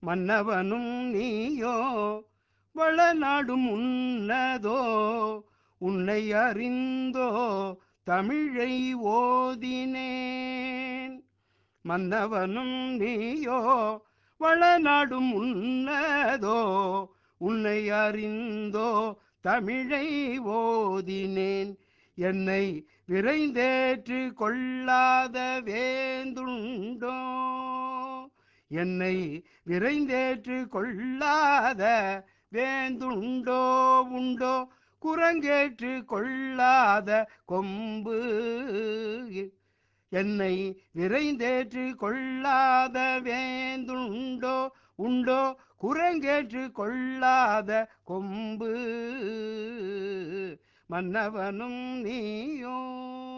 மன்னவனும் நீயோ வளநாடும் உன்னதோ உன்னை அறிந்தோ தமிழை ஓதினேன் மன்னவனும் நீயோ வளநாடும் உன்னதோ உன்னை அறிந்தோ தமிழை ஓதினேன் என்னை விரைந்தேற்று கொள்ளாத வேந்துண்டோ என்னை விரைந்தேற்று கொள்ளாத வேந்துண்டோ உண்டோ குரங்கேற்று கொள்ளாத கொம்பு என்னை விரைந்தேற்று கொள்ளாத வேந்துண்டோ உண்டோ குரங்கேற்று கொள்ளாத கொம்பு மன்னவனும் நீயோ